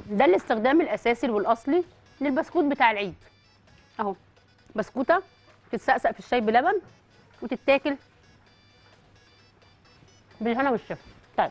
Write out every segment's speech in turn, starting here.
ده الاستخدام الاساسي والاصلي للبسكوت بتاع العيد اهو بسكوته تتسقسق في الشاي بلبن وتتاكل بالهنا والشفا طيب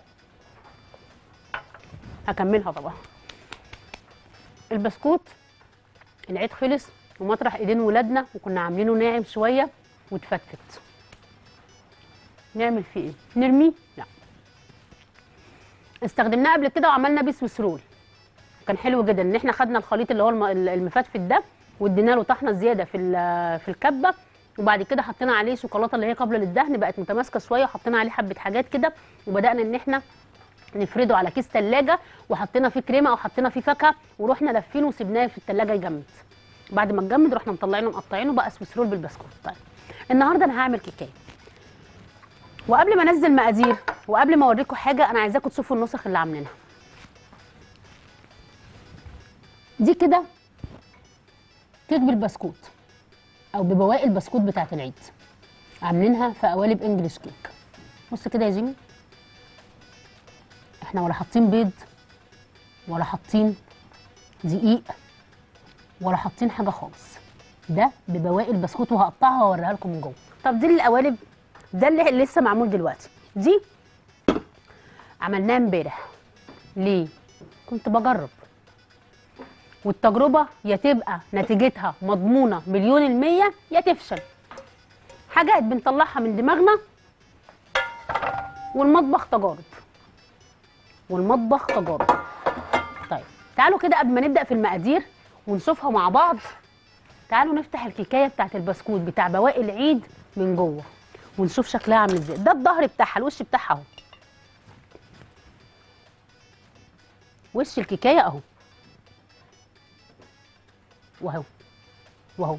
هكملها طبعا البسكوت العيد خلص ومطرح ايدين ولادنا وكنا عاملينه ناعم شويه واتفتت نعمل فيه ايه نرميه لا استخدمناه قبل كده وعملنا بيه سويس رول كان حلو جدا ان احنا خدنا الخليط اللي هو الم- المفتفت ده وادينا له طحنه زياده في ال- في الكبه وبعد كده حطينا عليه شوكولاته اللي هي قابله للدهن بقت متماسكه شويه وحطينا عليه حبه حاجات كده وبدانا ان احنا نفرده على كيس ثلاجه وحطينا فيه كريمه او حطينا فيه فاكهه ورحنا لافينه وسيبناه في الثلاجه يجمد بعد ما اتجمد رحنا مطلعينه مقطعينه بقى سويس رول بالبسكوت طيب النهارده انا هعمل كيكايه وقبل ما انزل مقادير وقبل ما اوريكم حاجه انا عايزاكم تشوفوا النسخ اللي عاملينها دي كده كيك بالبسكوت او ببواقي البسكوت بتاعت العيد عاملينها في قوالب انجلش كيك بص كده يا جيمي احنا ولا حاطين بيض ولا حاطين دقيق ولا حاطين حاجه خالص ده ببواقي البسكوت وهقطعها واوريها لكم من جوه طب دي القوالب ده اللي اللي لسه معمول دلوقتي دي عملناها امبارح ليه كنت بجرب والتجربه يا تبقى نتيجتها مضمونه مليون المية يا تفشل حاجات بنطلعها من دماغنا والمطبخ تجارب والمطبخ تجارب طيب تعالوا كده قبل ما نبدا في المقادير ونشوفها مع بعض تعالوا نفتح الكيكايه بتاعت البسكوت بتاع بواقي العيد من جوه ونشوف شكلها عامل ازاي ده الظهر بتاعها الوش بتاعها اهو وش الكيكايه اهو واهو واهو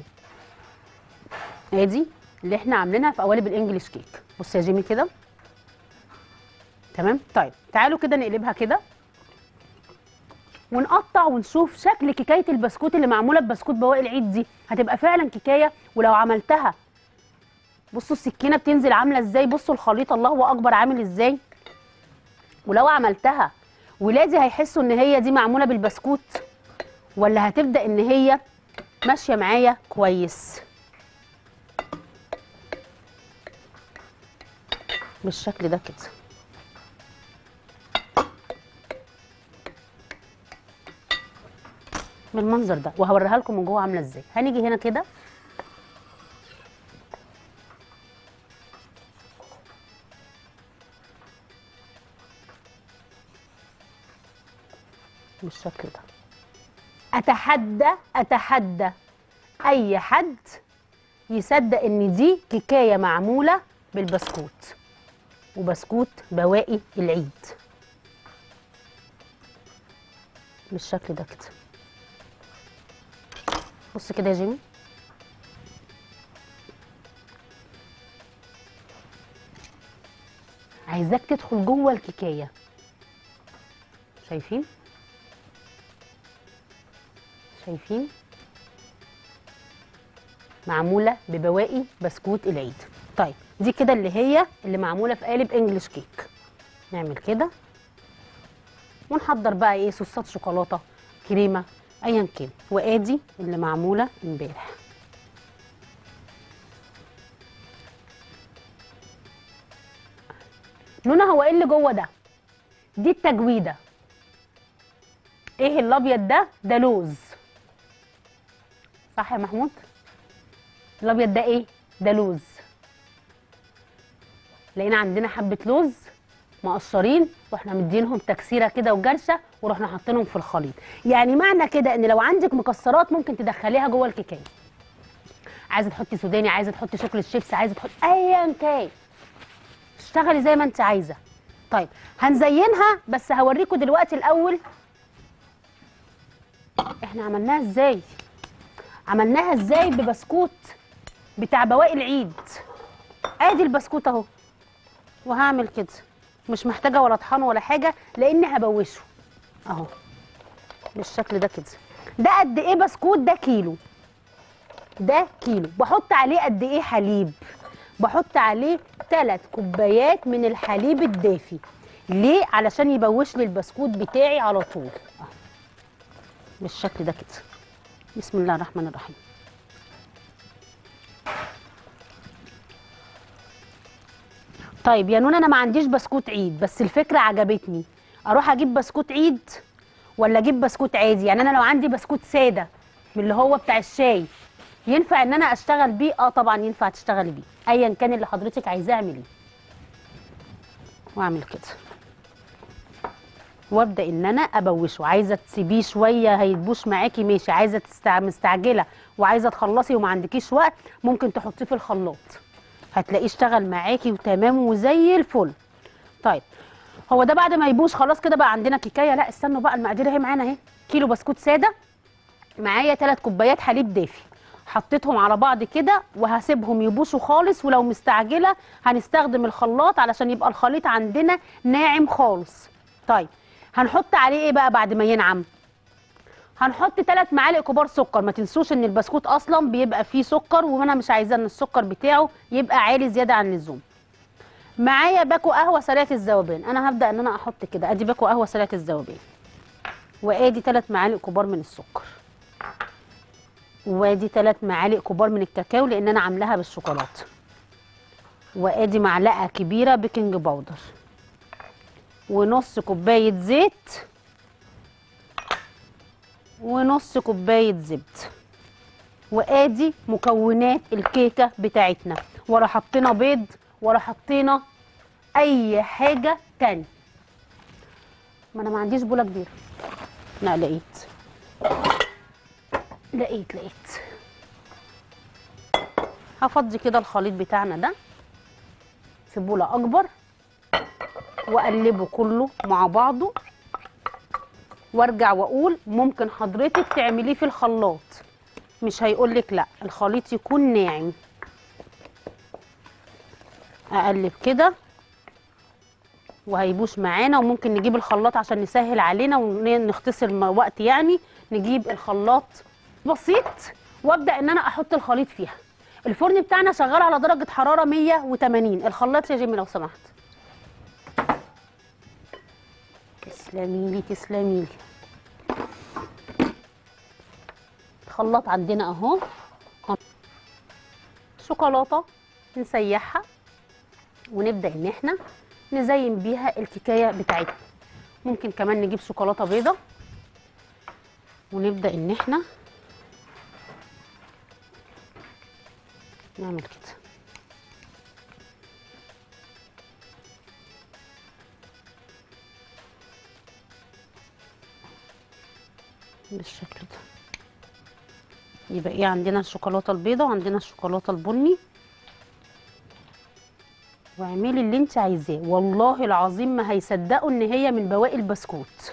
ادي اللي احنا عاملينها في قوالب الانجليش كيك بص يا جيمي كده تمام طيب تعالوا كده نقلبها كده ونقطع ونشوف شكل كيكايه البسكوت اللي معموله ببسكوت بواقي العيد دي هتبقى فعلا كيكايه ولو عملتها بصوا السكينه بتنزل عامله ازاي بصوا الخليط الله اكبر عامل ازاي ولو عملتها ولادي هيحسوا ان هي دي معموله بالبسكوت ولا هتبدا ان هي ماشيه معايا كويس بالشكل ده كده بالمنظر ده وهوريها لكم من جوه عامله ازاي هنيجي هنا كده بالشكل ده اتحدى اتحدى اي حد يصدق ان دي كيكايه معموله بالبسكوت وبسكوت بواقي العيد بالشكل ده كده بص كده يا جيمي عايزاك تدخل جوه الكيكايه شايفين شايفين معموله ببواقي بسكوت العيد طيب دي كده اللي هي اللي معموله في قالب انجلش كيك نعمل كده ونحضر بقى ايه صوصات شوكولاته كريمه ايا كان وادي اللي معموله امبارح لونها هو ايه اللي جوه ده دي التجويده ايه الابيض ده ده لوز صح يا محمود الابيض ده ايه ده لوز لقينا عندنا حبه لوز مقشرين واحنا مدينهم تكسيره كده وجرشه ورحنا حاطينهم في الخليط يعني معنى كده ان لو عندك مكسرات ممكن تدخليها جوه الكيكايه عايزه تحطي سوداني عايزه تحطي شوكليت شيبس عايزه تحطي ايا كان اشتغلي زي ما انت عايزه طيب هنزينها بس هوريكم دلوقتي الاول احنا عملناها ازاي عملناها ازاي ببسكوت بتاع بواقي العيد ادي البسكوت اهو وهعمل كده مش محتاجه ولا طحانه ولا حاجه لاني هبوشه اهو بالشكل ده كده ده قد ايه بسكوت ده كيلو ده كيلو بحط عليه قد ايه حليب بحط عليه ثلاث كوبايات من الحليب الدافي ليه علشان يبوش لي البسكوت بتاعي على طول أهو. بالشكل ده كده بسم الله الرحمن الرحيم طيب يا نونا انا ما عنديش بسكوت عيد بس الفكره عجبتني اروح اجيب بسكوت عيد ولا اجيب بسكوت عادي يعني انا لو عندي بسكوت ساده من اللي هو بتاع الشاي ينفع ان انا اشتغل بيه اه طبعا ينفع تشتغلي بيه ايا كان اللي حضرتك عايزاه اعمليه واعمل كده وابدا ان انا ابوشه عايزه تسيبيه شويه هيتبوش معاكي ماشي عايزه تستع... مستعجله وعايزه تخلصي وما عندكيش وقت ممكن تحطيه في الخلاط هتلاقيه اشتغل معاكي وتمام وزي الفل طيب هو ده بعد ما يبوش خلاص كده بقى عندنا كيكايه لا استنوا بقى المقادير اهي معانا اهي كيلو بسكوت ساده معايا 3 كوبايات حليب دافي حطيتهم على بعض كده وهسيبهم يبوشوا خالص ولو مستعجله هنستخدم الخلاط علشان يبقى الخليط عندنا ناعم خالص طيب هنحط عليه ايه بقى بعد ما ينعم هنحط 3 معالق كبار سكر ما تنسوش ان البسكوت اصلا بيبقى فيه سكر وانا مش عايزاه ان السكر بتاعه يبقى عالي زياده عن اللزوم معايا باكو قهوه سريعه الذوبان انا هبدا ان انا احط كده ادي باكو قهوه سريعه الذوبان وادي 3 معالق كبار من السكر وادي 3 معالق كبار من الكاكاو لان انا عاملاها بالشوكولاته وادي معلقه كبيره بيكنج باودر ونص كوبايه زيت ونص كوبايه زبده وادي مكونات الكيكه بتاعتنا ولا حطينا بيض ولا حطينا اي حاجه تاني ما انا ما عنديش بوله كبيره لا لقيت لقيت لقيت هفضي كده الخليط بتاعنا ده في بوله اكبر واقلبه كله مع بعضه وارجع واقول ممكن حضرتك تعمليه في الخلاط مش هيقولك لا الخليط يكون ناعم اقلب كده وهيبوش معانا وممكن نجيب الخلاط عشان نسهل علينا ونختصر م- وقت يعني نجيب الخلاط بسيط وابدا ان انا احط الخليط فيها الفرن بتاعنا شغال على درجه حراره 180 الخلاط يا جيمي لو سمحت تسلمي لي تسلمي لي الخلاط عندنا اهو شوكولاته نسيحها ونبدا ان احنا نزين بيها الكيكايه بتاعتنا ممكن كمان نجيب شوكولاته بيضه ونبدا ان احنا نعمل كده بالشكل ده يبقى ايه عندنا الشوكولاته البيضاء وعندنا الشوكولاته البني واعملي اللي انت عايزاه والله العظيم ما هيصدقوا ان هي من بواقي البسكوت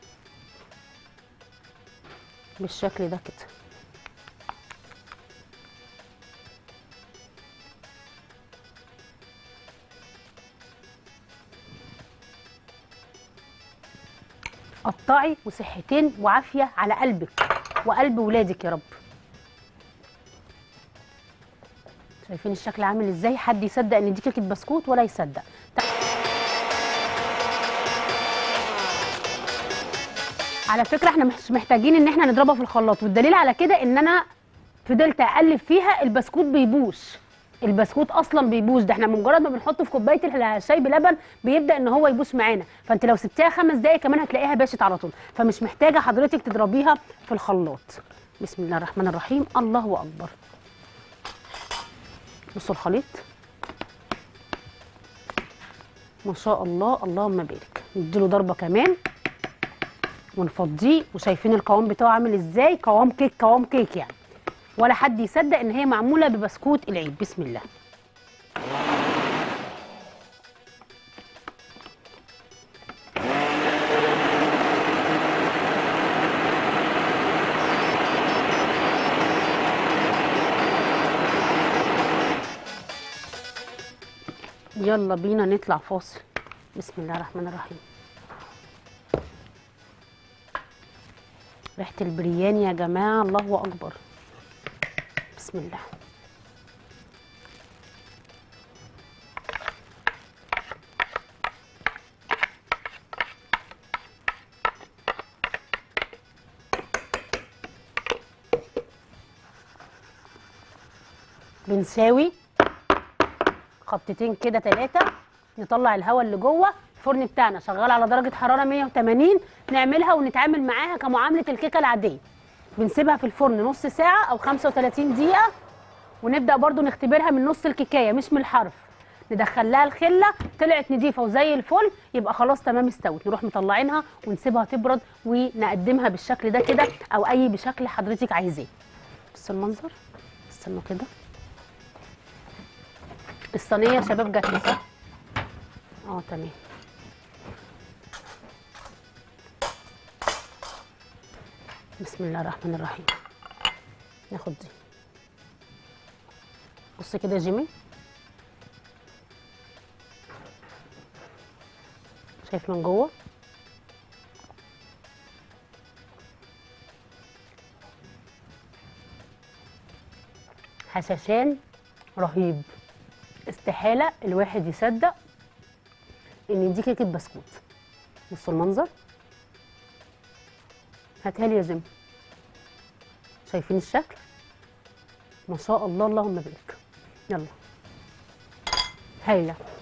بالشكل ده كده قطعي وصحتين وعافيه على قلبك وقلب ولادك يا رب شايفين الشكل عامل ازاي حد يصدق ان دي كيكه بسكوت ولا يصدق على فكره احنا مش محتاجين ان احنا نضربها في الخلاط والدليل على كده ان انا فضلت اقلب فيها البسكوت بيبوش البسكوت اصلا بيبوش ده احنا مجرد ما بنحطه في كوبايه الشاي بلبن بيبدا ان هو يبوش معانا فانت لو سبتيها خمس دقائق كمان هتلاقيها باشت على طول فمش محتاجه حضرتك تضربيها في الخلاط بسم الله الرحمن الرحيم الله اكبر بصوا الخليط ما شاء الله اللهم بارك نديله ضربه كمان ونفضيه وشايفين القوام بتاعه عامل ازاي قوام كيك قوام كيك يعني ولا حد يصدق ان هي معموله ببسكوت العيد بسم الله يلا بينا نطلع فاصل بسم الله الرحمن الرحيم ريحه البرياني يا جماعه الله اكبر بسم الله بنساوي خبطتين كده ثلاثه نطلع الهواء اللي جوه الفرن بتاعنا شغال على درجه حراره 180 نعملها ونتعامل معاها كمعامله الكيكه العاديه بنسيبها في الفرن نص ساعه او 35 دقيقه ونبدا برضو نختبرها من نص الكيكايه مش من الحرف ندخل لها الخله طلعت نضيفه وزي الفل يبقى خلاص تمام استوت نروح مطلعينها ونسيبها تبرد ونقدمها بالشكل ده كده او اي بشكل حضرتك عايزاه بص المنظر استنوا كده الصينيه يا شباب جات لي صح اه تمام بسم الله الرحمن الرحيم ناخد دي بص كده يا جيمي شايف من جوه هشاشان رهيب استحالة الواحد يصدق ان دي كيكة بسكوت بصوا المنظر هاتها لي يا جيمي شايفين الشكل ما شاء الله اللهم بارك يلا هايله